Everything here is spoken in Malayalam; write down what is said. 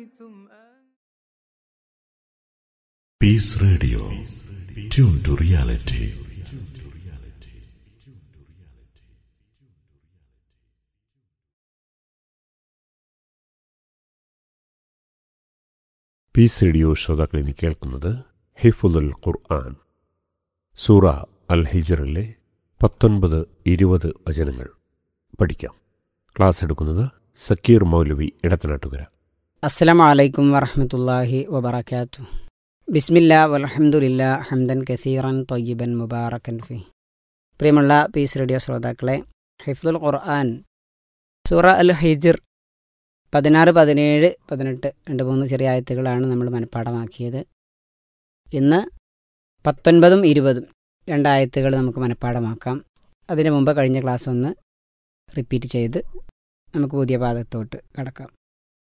Peace Radio. Tune to reality. Peace radio ശ്രോതാക്കൾ ഇനി കേൾക്കുന്നത് ഹിഫുദുൽ ഖുർആൻ സൂറ അൽ ഹിജറിലെ പത്തൊൻപത് ഇരുപത് വചനങ്ങൾ പഠിക്കാം ക്ലാസ് എടുക്കുന്നത് സക്കീർ മൗലവി ഇടത്തനാട്ടുകര അസ്സലാമു അലൈക്കും വറഹ്മത്തുള്ളാഹി വബറകാത്തു ബിസ്മില്ലാ വൽഹംദുലില്ലാ ഹംദൻ കസീറൻ തൊയ്യിബൻ മുബാറക്കൻ ഫി പ്രിയമുള്ള പീസ് റേഡിയോ ശ്രോതാക്കളെ ഹിഫ്ദുൽ ഖുർആൻ സൂറ അൽ ഹിജിർ പതിനാറ് പതിനേഴ് പതിനെട്ട് രണ്ട് മൂന്ന് ചെറിയ ആയത്തുകളാണ് നമ്മൾ മനഃപ്പാടമാക്കിയത് ഇന്ന് പത്തൊൻപതും ഇരുപതും രണ്ടായത്തുകൾ നമുക്ക് മനഃപ്പാടമാക്കാം അതിനു മുമ്പ് കഴിഞ്ഞ ക്ലാസ് ഒന്ന് റിപ്പീറ്റ് ചെയ്ത് നമുക്ക് പുതിയ പാദത്തോട്ട് കടക്കാം